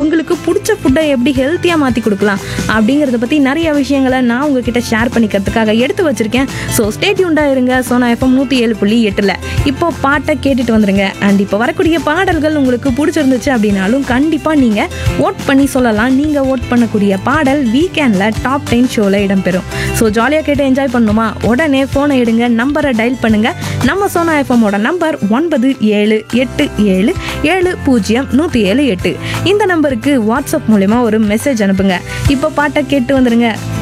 அவங்களுக்கு பிடிச்ச ஃபுட்டை எப்படி ஹெல்த்தியாக மாற்றி கொடுக்கலாம் அப்படிங்கிறத பற்றி நிறைய விஷயங்களை நான் உங்ககிட்ட ஷேர் பண்ணிக்கிறதுக்காக எடுத்து வச்சிருக்கேன் ஸோ ஸ்டேட்யூண்டாக இருங்க சோனா எஃப்எம் நூற்றி ஏழு புள்ளி எட்டில் இப்போ பாட்டை கேட்டுட்டு வந்துருங்க அண்ட் இப்போ வரக்கூடிய பாடல்கள் உங்களுக்கு பிடிச்சிருந்துச்சு அப்படின்னாலும் கண்டிப்பாக நீங்கள் ஓட் பண்ணி சொல்லலாம் நீங்கள் ஓட் பண்ணக்கூடிய பாடல் வீக்கெண்டில் டாப் டென் ஷோவில் இடம்பெறும் ஸோ ஜாலியாக கேட்டு என்ஜாய் பண்ணணுமா உடனே ஃபோனை எடுங்க நம்பரை டயல் பண்ணுங்க நம்ம சோனா எஃப்எம்மோட நம்பர் ஒன்பது ஏழு எட்டு ஏழு ஏழு பூஜ்ஜியம் நூற்றி ஏழு எட்டு இந்த நம்பருக்கு வாட்ஸ்அப் மூலயமா ஒரு மெசேஜ் அனுப்புங்க இப்போ பாட்டை கேட்டு வந்துருங்க